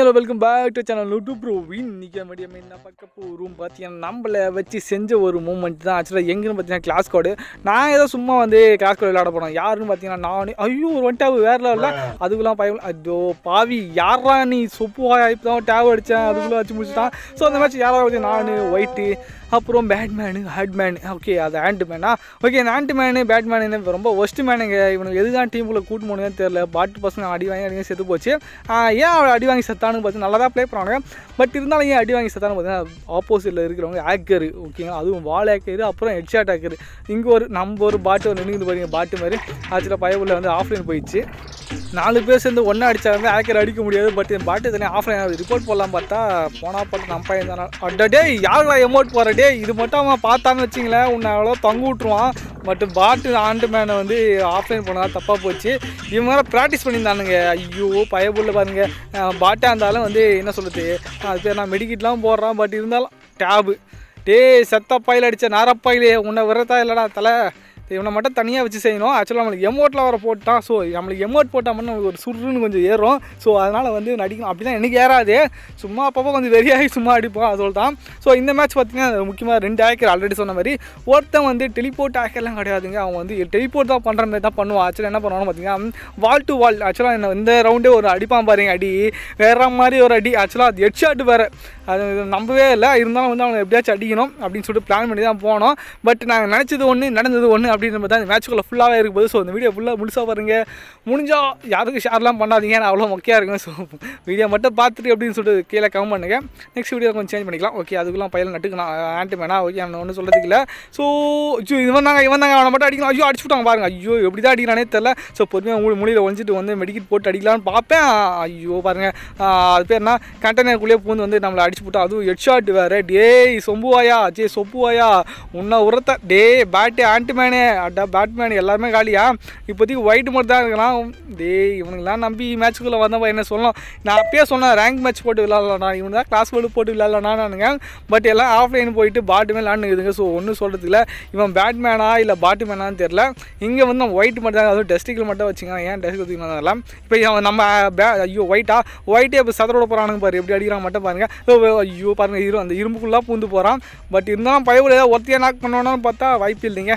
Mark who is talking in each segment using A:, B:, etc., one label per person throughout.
A: Hello welcome back to channel லுட்டு bro இன்னைக்கு மதியம் என்ன பார்க்க போகிறோம் பார்த்தீங்கன்னா நம்மளை வச்சு செஞ்ச ஒரு மூமெண்ட் தான் ஆக்சுவலாக எங்கன்னு பார்த்தீங்கன்னா கிளாஸ் கோடு நான் ஏதோ சும்மா வந்து கிளாஸ் கோடு விளையாட போனோம் யாருன்னு பார்த்தீங்கன்னா நான் ஐயோ ஒரு ஒன் டேப் வேற இல்லை அதுக்குலாம் பயம் அதோ பாவி யாரா நீ சொப்பு இப்போ தான் டேப் அடித்தேன் அதுக்குள்ளே வச்சு முடிச்சுட்டான் ஸோ அந்த மேட்ச் யாராவது நான் ஒயிட்டு அப்புறம் பேட்மேனு ஹேட்மேன் ஓகே அது ஆண்ட்மேனா ஓகே இந்த ஆண்ட்மேனு பேட்மேனு ரொம்ப ஒஸ்ட் மேனுங்க இவனுக்கு எதுதான் டீமுக்குள்ளே கூட்டு போனதுன்னு தெரியல பாட்டு பசங்க அடி வாங்கி அடி வாங்கி செத்து போச்சு ஆஹ் ஏன் அவன் அடி வாங்கி செத்தானு பார்த்து நல்லா தான் ப்ளே பண்ணுவாங்க பட் இருந்தாலும் ஏன் அடி வாங்கி செத்தானு பார்த்தீங்கன்னா ஆப்போசிட்டில் இருக்கிறவங்க ஆக்கரு ஓகேங்களா அதுவும் வால் ஆக்கரு அப்புறம் ஹெட்ஷாட் ஆக்கரு இங்கே ஒரு நம்ம ஒரு பாட்டு ஒரு நின்று பாருங்க பாட்டு மாதிரி ஆக்சுவலாக பயபுள்ள வந்து ஆஃப்லைன் போயிடுச்சு நாலு பேர் சேர்ந்து ஒன்றா அடிச்சா வந்து ஆக்கர் அடிக்க முடியாது பட் என் பாட்டு தனியாக ஆஃப்லைன் ரிப்போர்ட் போடலாம் பார்த்தா போனா பாட்டு நம்ம பையன் தானே அட டேய் யாருடா எமோட் போகிற டே இது மட்டும் அவன் பார்த்தான்னு வச்சிங்களேன் உன்னை அவ்வளோ தொங்க விட்ருவான் பட் பாட்டு ஆண்டு மேனை வந்து ஆஃப்லைன் போனால் தப்பாக போச்சு இவங்க வேறு ப்ராக்டிஸ் பண்ணியிருந்தானுங்க ஐயோ பயபுள்ள பாருங்க பாட்டாக இருந்தாலும் வந்து என்ன சொல்லுது அது பேர் நான் மெடிக்கிட்லாம் போடுறான் பட் இருந்தாலும் டேபு டேய் செத்த பாயில் அடித்த நாரப்பாயிலே உன்னை விரதா இல்லைடா தலை இவனை மட்டும் தனியாக வச்சு செய்யணும் ஆக்சுவலாக நம்மளுக்கு எமோட்டில் வர போட்டான் ஸோ நம்மளுக்கு எமோட் போட்டால் மட்டும் நம்மளுக்கு ஒரு சுருன்னு கொஞ்சம் ஏறும் ஸோ அதனால் வந்து நடிக்கணும் அப்படி தான் எனக்கு ஏறாது சும்மா அப்பப்போ கொஞ்சம் வெறியாகி சும்மா அடிப்போம் அதோட தான் ஸோ இந்த மேட்ச் பார்த்தீங்கன்னா முக்கியமாக ரெண்டு ஆக்கர் ஆல்ரெடி சொன்ன மாதிரி ஒருத்தன் வந்து டெலிபோர்ட் ஆக்கர்லாம் கிடையாதுங்க அவன் வந்து டெலிபோர்ட் தான் பண்ணுற மாதிரி தான் பண்ணுவான் ஆக்சுவலாக என்ன பண்ணுவான்னு பார்த்தீங்கன்னா வால் டு வால் ஆக்சுவலாக என்ன இந்த ரவுண்டே ஒரு அடிப்பான் பாருங்க அடி வேற மாதிரி ஒரு அடி ஆக்சுவலாக அது ஹெட் ஷாட் வேறு அது நம்பவே இல்லை இருந்தாலும் வந்து அவனை எப்படியாச்சும் அடிக்கணும் அப்படின்னு சொல்லிட்டு பிளான் பண்ணி தான் போனோம் பட் நாங்கள் நினச்சது ஒன்று நடந்தது ஒன்று அப்படின்ற மாதிரி தான் இந்த மேட்ச்சுக்குள்ளே ஃபுல்லாகவே இருக்கும்போது ஸோ இந்த வீடியோ ஃபுல்லாக முழுசாக பாருங்க முடிஞ்சால் யாருக்கும் ஷேர்லாம் பண்ணாதீங்க நான் அவ்வளோ மொக்கையாக இருக்குங்க ஸோ வீடியோ மட்டும் பார்த்துட்டு அப்படின்னு சொல்லிட்டு கீழே கமெண்ட் பண்ணுங்க நெக்ஸ்ட் வீடியோ கொஞ்சம் சேஞ்ச் பண்ணிக்கலாம் ஓகே அதுக்குலாம் பையன் நட்டுக்கலாம் ஆண்ட்டு வேணா ஓகே நான் ஒன்றும் சொல்கிறதுக்கு இல்லை ஸோ ஐயோ இவன் தாங்க இவன் தாங்க அவனை மட்டும் அடிக்கலாம் ஐயோ அடிச்சு விட்டாங்க பாருங்க ஐயோ எப்படி தான் அடிக்கிறானே தெரில ஸோ பொறுமையாக மூணு மொழியில் ஒழிஞ்சிட்டு வந்து மெடிக்கெட் போட்டு அடிக்கலாம்னு பார்ப்பேன் ஐயோ பாருங்க ஆஹ் அது பேர் என்ன கண்டெய்னருக்குள்ளேயே பூந்து வந்து நம்மளை அடிச்சு போட்டா அதுவும் ஹெட் ஷாட் வேறு டேய் சொம்புவாயா ஜே சொப்புவாயா உன்னை உரத்த டே பேட்டு ஆண்ட்மேனு அட்டா பேட்மேன் எல்லாருமே காலியா இப்போதைக்கு ஒயிட் மட்டும் தான் இருக்கலாம் டேய் இவனுங்களாம் நம்பி மேட்ச்சுக்குள்ளே வந்தப்ப என்ன சொல்லணும் நான் அப்பயே சொன்னேன் ரேங்க் மேட்ச் போட்டு விளாட்லாம் இவனு தான் கிளாஸ் போர்டு போட்டு விளாட்லானானுங்க பட் எல்லாம் ஆஃப்லைன் போயிட்டு பாட்டுமே விளாண்டுக்குதுங்க ஸோ ஒன்றும் சொல்கிறது இல்லை இவன் பேட்மேனா இல்லை பாட்டுமேனான்னு தெரில இங்கே வந்து நம்ம ஒயிட் மட்டும் தான் அதுவும் டெஸ்டிக்கில் மட்டும் வச்சுங்க ஏன் டெஸ்ட் வச்சுக்கலாம் இப்போ இவன் நம்ம பே ஐயோ ஒயிட்டா ஒயிட்டே இப்போ சதரோட போகிறானுங்க பாரு எப்படி அடிக்கிறான் மட்டும் பாருங்க ஓ, ஓ, ஐயோ பாருங்க இரு அந்த இரும்புக்குள்ளே பூந்து போகிறான் பட் இருந்தாலும் பயவுல ஏதாவது ஒருத்தையாக நாக் பண்ணோன்னு பார்த்தா வாய்ப்பு இல்லைங்க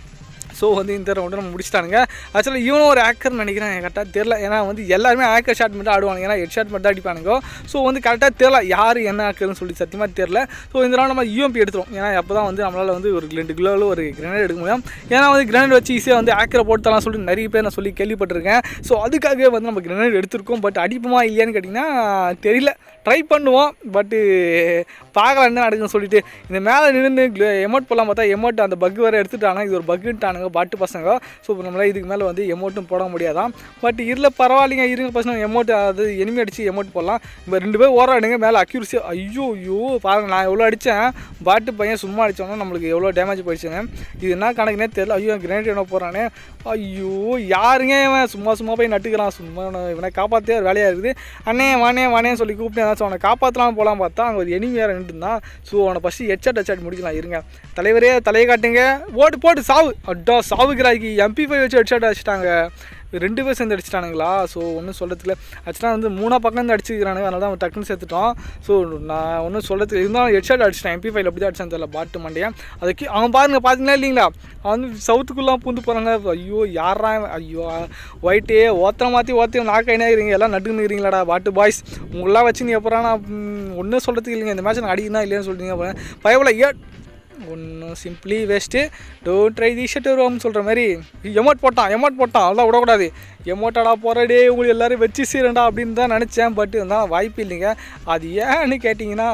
A: ஸோ வந்து இந்த ரவுண்டு நம்ம முடிச்சிட்டானுங்க ஆக்சுவலாக இவனும் ஒரு ஆக்கர்னு நினைக்கிறேன் கரெக்டாக தெரில ஏன்னா வந்து எல்லாருமே ஆக்கர் ஷாட் மட்டும் ஆடுவாங்க ஏன்னா ஹெட் ஷாட் மட்டும் அடிப்பானுங்க ஸோ வந்து கரெக்டாக தெரில யார் என்ன ஆக்கர்னு சொல்லி சத்தியமாக தெரில ஸோ இந்த ரவுண்ட் நம்ம யூஎம்பி எடுத்துரும் ஏன்னா அப்போ தான் வந்து நம்மளால் வந்து ஒரு ரெண்டு கிலோவில் ஒரு கிரனேட் எடுக்க முடியும் ஏன்னா வந்து கிரனேட் வச்சு ஈஸியாக வந்து ஆக்கரை போட்டுலாம் சொல்லிட்டு நிறைய பேர் நான் சொல்லி கேள்விப்பட்டிருக்கேன் ஸோ அதுக்காகவே வந்து நம்ம கிரனேட் எடுத்திருக்கோம் பட் அடிப்போமா இல்லையான்னு கேட்டிங்கன்னா தெரியல ட்ரை பண்ணுவோம் பட்டு பார்க்கலாம் என்ன நடக்குன்னு சொல்லிட்டு இந்த மேலே நின்று எமோட் போடலாம் பார்த்தா எமோட் அந்த பக் வேறு எடுத்துட்டாங்க இது ஒரு பக்குன்ட்டானுங்க பாட்டு பசங்க ஸோ இப்போ நம்மளால் இதுக்கு மேலே வந்து எமோட்டும் போட முடியாதான் பட் இதில் பரவாயில்லைங்க இருங்க பசங்க எமோட் அது எனிமே அடித்து எமோட் போடலாம் இப்போ ரெண்டு பேர் ஓராடுங்க மேலே அக்யூரிசி ஐயோ ஐயோ பாருங்க நான் எவ்வளோ அடித்தேன் பாட்டு பையன் சும்மா அடித்தோன்னா நம்மளுக்கு எவ்வளோ டேமேஜ் போயிடுச்சுங்க இது என்ன கணக்குனே தெரியல ஐயோ கிரேனேட் என்ன போகிறானே ஐயோ யாருங்க இவன் சும்மா சும்மா போய் நட்டுக்கிறான் சும்மா இவனை- இவனை காப்பாற்றே ஒரு வேலையாக இருக்குது அண்ணே வானே வானேன்னு சொல்லி கூப்பிட்டு ஏதாச்சும் அவனை காப்பாற்றலாம் போகலாம் பார்த்தா அங்கே ஒரு எனிமி வேறு நின்றுருந்தான் ஸோ அவனை ஃபஸ்ட்டு ஹெட்ஷாட் ஹெட்ஷாட் முடிக்கலாம் இருங்க தலைவரே தலையை காட்டுங்க ஓட்டு போட்டு சாவு அட்டா சாவுகிறாக்கி எம்பி ஃபைவ் வச்சு ஹெட்ஷாட் அடிச்சிட்டாங்க ரெண்டு பேர் சேர்ந்து அடிச்சிட்டானுங்களா ஸோ ஒன்றும் சொல்கிறதுக்கு இல்லை ஆக்சுவலாக வந்து மூணா பக்கம் இருந்து அடிச்சிக்கிறானுங்க அதனால தான் அவன் டக்குன்னு சேர்த்துட்டோம் ஸோ நான் ஒன்றும் சொல்கிறதுக்கு இருந்தாலும் ஹெட்ஷாட் அடிச்சிட்டேன் எம்பி ஃபைவ்ல எப்படி தான் அடிச்சான் தெரியல பாட்டு மண்டையன் அதுக்கு அவன் பாருங்க பார்த்தீங்களா இல்லைங்களா அவன் வந்து சவுத்துக்குள்ளே பூந்து போகிறாங்க ஐயோ யாரா இவன்? ஐயோ ஒயிட்டே ஓத்தனை மாற்றி ஓத்தி நாக்க இருக்கிறீங்க எல்லாம் நட்டுக்குறீங்களாடா பாட்டு பாய்ஸ் உங்களெலாம் வச்சு நீ எப்போ நான் ஒன்றும் சொல்கிறதுக்கு இல்லைங்க இந்த மேட்ச் நான் அடிக்கணும் இல்லையான்னு சொல்லிட்டீங்க பயவில் ஏ ஒன்றும் simply waste don't try the ஷட் ரோம் சொல்கிற மாதிரி எமோட் போட்டான் எமோட் போட்டான் அதெல்லாம் விடக்கூடாது எமோட்டாடா போகிறடே உங்களுக்கு எல்லாரும் வச்சு சீரண்டா அப்படின்னு தான் நினச்சேன் பட் இருந்தால் வாய்ப்பு இல்லைங்க அது ஏன்னு கேட்டிங்கன்னா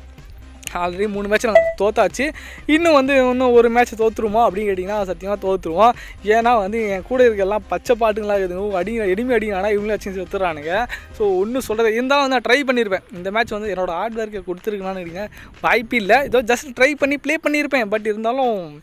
A: ஆல்ரெடி மூணு மேட்ச் நாங்கள் தோத்தாச்சு இன்னும் வந்து இன்னும் ஒரு மேட்ச் தோற்றுருமா அப்படின்னு கேட்டிங்கன்னா சத்தியமாக தோற்றுருவோம் ஏன்னா வந்து என் கூட இருக்க எல்லாம் பச்சை பாட்டுங்களா இருக்குது அடி எடிமை அடிங்கனா இவங்களும் வச்சு செத்துறானுங்க ஸோ ஒன்றும் சொல்கிறது இருந்தாலும் வந்து நான் ட்ரை பண்ணியிருப்பேன் இந்த மேட்ச் வந்து என்னோட ஹார்ட் ஒர்க்கை கொடுத்துருக்கலான்னு இருக்கேன் வாய்ப்பு இல்லை ஏதோ ஜஸ்ட் ட்ரை பண்ணி ப்ளே பண்ணியிருப்பேன் பட் இருந்தாலும்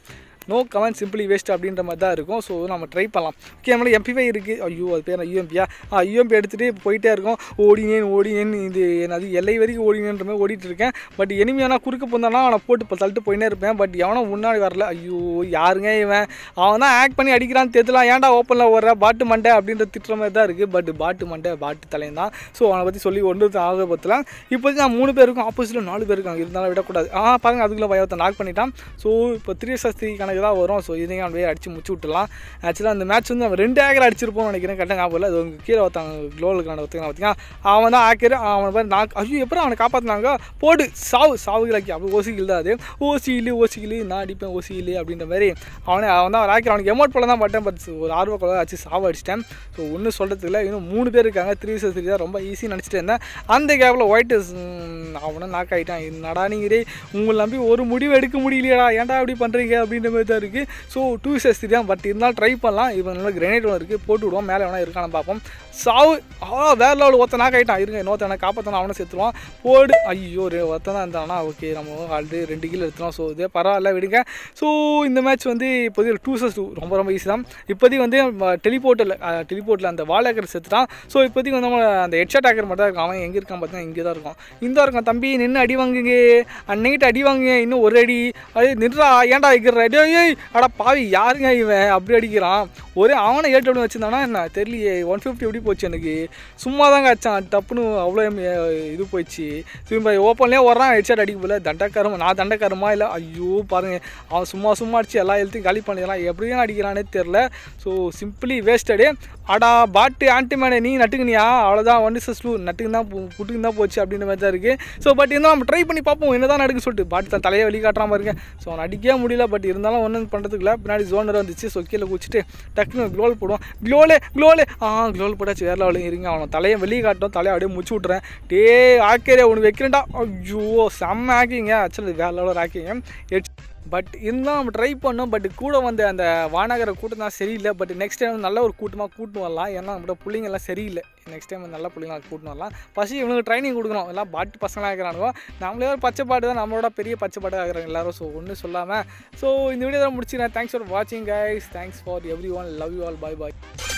A: நோ கமெண்ட் சிம்பிளி வேஸ்ட் அப்படின்ற மாதிரி தான் இருக்கும் ஸோ நம்ம ட்ரை பண்ணலாம் ஓகே நம்மள எம்பிஃபை இருக்குது ஐயோ அது பேர் யூஎம்பியா யூஎம்பி எடுத்துகிட்டு போயிட்டே இருக்கோம் ஓடினேன் ஓடினேன் இது என்னது எல்லை வரைக்கும் ஓடினேன்ற மாதிரி ஓடிட்டு இருக்கேன் பட் எனிமையானா குறுக்க போந்தானா அவனை போட்டு இப்போ தள்ளிட்டு போயினே இருப்பேன் பட் எவனும் முன்னாடி வரல ஐயோ யாருங்க இவன் அவன் தான் ஆக்ட் பண்ணி அடிக்கிறான்னு தெரியலாம் ஏன்டா ஓப்பனில் வர்ற பாட்டு மண்டை அப்படின்ற திட்டுற மாதிரி தான் இருக்குது பட் பாட்டு மண்டை பாட்டு தலையன் தான் ஸோ அவனை பற்றி சொல்லி ஒன்று ஆக பற்றலாம் இப்போதைக்கு நான் மூணு பேருக்கும் ஆப்போசிட்டில் நாலு பேர் இருக்காங்க இருந்தாலும் விடக்கூடாது ஆ பாருங்க அதுக்குள்ளே பயத்தை நாக் பண்ணிட்டான் ஸோ இப்போ த்ரீ சஸ்தி கணக்கு தான் வரும் ஸோ இதையும் அவன் அடிச்சு முடிச்சு விட்டுலாம் ஆக்சுவலாக அந்த மேட்ச் வந்து அவன் ரெண்டு ஏக்கர் அடிச்சிருப்போம்னு நினைக்கிறேன் கரெக்டாக ஞாபகம் இல்லை அது உங்க கீழே ஒருத்தாங்க க்ளோலுக்கான ஒருத்தங்க பார்த்தீங்கன்னா அவன் தான் ஆக்கர் அவனை பாரு நாக் ஐயோ எப்பறம் அவனை காப்பாற்றினாங்க போடு சாவு சாவுகிறாக்கி அப்போ ஓசிக்கில் தான் அது ஓசியில் ஓசிக்கில் நான் அடிப்பேன் ஓசியில் அப்படின்ற மாதிரி அவனே அவன் தான் ஆக்கர் அவனுக்கு எமௌண்ட் போல தான் பட்டேன் பட் ஒரு ஆர்வ கொலை ஆச்சு சாவு அடிச்சிட்டேன் ஸோ ஒன்றும் சொல்கிறதுக்கு இல்லை இன்னும் மூணு பேர் இருக்காங்க த்ரீ சஸ் த்ரீ தான் ரொம்ப ஈஸியாக நினச்சிட்டு இருந்தேன் அந்த கேப்பில் ஒயிட் அவனும் நாக் ஆகிட்டான் என்னடா நீங்களே உங்களை நம்பி ஒரு முடிவு எடுக்க முடியலையடா ஏன்டா அப்படி பண்ணுறீங்க அப்படின்ற மாதிரி தான் இருக்குது ஸோ டூ சஸ் த்ரீ தான் பட் இருந்தாலும் ட்ரை பண்ணலாம் இப்போ நல்ல கிரனேட் ஒன்று இருக்குது போட்டு விடுவோம் மேலே வேணா இருக்கான்னு பார்ப்போம் சாவு ஆ வேற லெவல் ஒருத்த நாக் ஆகிட்டான் இருங்க இன்னொருத்தனை காப்பாற்றணும் அவனை சேர்த்துருவான் போடு ஐயோ ஒரு ஒருத்தன் தான் இருந்தானா ஓகே நம்ம ஆல்ரெடி ரெண்டு கிலோ எடுத்துனோம் ஸோ இதே பரவாயில்ல விடுங்க ஸோ இந்த மேட்ச் வந்து இப்போதைக்கு டூ சஸ் டூ ரொம்ப ரொம்ப ஈஸி தான் இப்போதைக்கு வந்து டெலிபோர்ட்டில் டெலிபோர்ட்டில் அந்த வால் ஏக்கர் செத்துட்டான் ஸோ இப்போதைக்கு வந்து நம்ம அந்த ஹெட்ஷாட் ஏக்கர் மட்டும் தான் இருக்கான் அவன் எங்கே இருக்கான் பார்த்தீங்கன்னா இங்கே தான் இருக்கும் இந்த இருக்கான் தம்பி நின்று அடி வாங்குங்க அன்னைக்கிட்ட அடி வாங்குங்க இன்னும் ஒரு அடி அது நின்றா ஏன்டா வைக்கிற அடி ஏய் அடா பாவி யாருங்க இவன் அப்படி அடிக்கிறான் ஒரே அவனை ஏட்டு அப்படி வச்சிருந்தானா என்ன தெரியலையே ஒன் ஃபிஃப்டி எப்படி போச்சு எனக்கு சும்மா தாங்க அடிச்சான் டப்புன்னு அவ்வளோ இது போயிடுச்சு திரும்ப ஓப்பன்லேயே வர்றான் ஹெட்ஷாட் அடிக்க போல தண்டக்காரமா நான் தண்டக்காரமா இல்லை ஐயோ பாருங்க அவன் சும்மா சும்மா அடிச்சு எல்லா எழுத்தையும் காலி பண்ணிடலாம் எப்படியும் அடிக்கிறானே தெரில ஸோ சிம்பிளி வேஸ்டடு அடா பாட்டு ஆன்டிமேனே நீ நட்டுக்குனியா அவ்வளோதான் ஒன் இஸ் டூ நட்டுக்கு தான் புட்டுக்கு தான் போச்சு அப்படின்ற மாதிரி தான் இருக்குது ஸோ பட் இருந்தாலும் நம்ம ட்ரை பண்ணி பார்ப்போம் என்ன தான் நடக்கு சொல்லிட்டு பாட்டு தான் தலையை வெளியே காட்டுறாம இருக்கேன் ஸோ அவன் அடிக்கவே முடியல பட் இருந்தாலும் ஒன்றும் பண்ணுறதுக்கு இல்லை பின்னாடி ஜோனர் வந்துச்சு ஸோ கீழே குச்சிட்டு டக்குன்னு க்ளோல் போடுவோம் க்ளோலே க்ளோலே ஆ க்ளோல் போட்டாச்சு வேற லெவலில் இருங்க அவன் தலையை வெளியே காட்டும் தலையை அப்படியே முடிச்சு விட்றேன் டே ஆக்கேரே உனக்கு வைக்கிறேன்டா ஐயோ செம்ம ஆக்கிங்க ஆக்சுவலி வேற லெவலில் ஆக்கிங்க பட் இருந்தாலும் நம்ம ட்ரை பண்ணோம் பட் கூட வந்த அந்த வானகர கூட்டம் தான் சரியில்லை பட் நெக்ஸ்ட் டைம் நல்ல ஒரு கூட்டமாக கூட்டின்னு வரலாம் ஏன்னா நம்மளோட பிள்ளைங்கெல்லாம் சரியில்லை நெக்ஸ்ட் டைம் நல்ல பிள்ளைங்க கூட்டின்னு வரலாம் ஃபஸ்ட்டு இவனுக்கு ட்ரைனிங் கொடுக்கணும் எல்லாம் பாட்டு பசங்களாக இருக்கிறானுவோ நம்மளே ஒரு பச்சை பாட்டு தான் நம்மளோட பெரிய பச்சை பாட்டு ஆகிறாங்க எல்லாரும் ஸோ ஒன்றும் சொல்லாமல் ஸோ இந்த வீடியோ தான் முடிச்சுக்கிறேன் தேங்க்ஸ் ஃபார் வாட்சிங் guys thanks for everyone love you all bye bye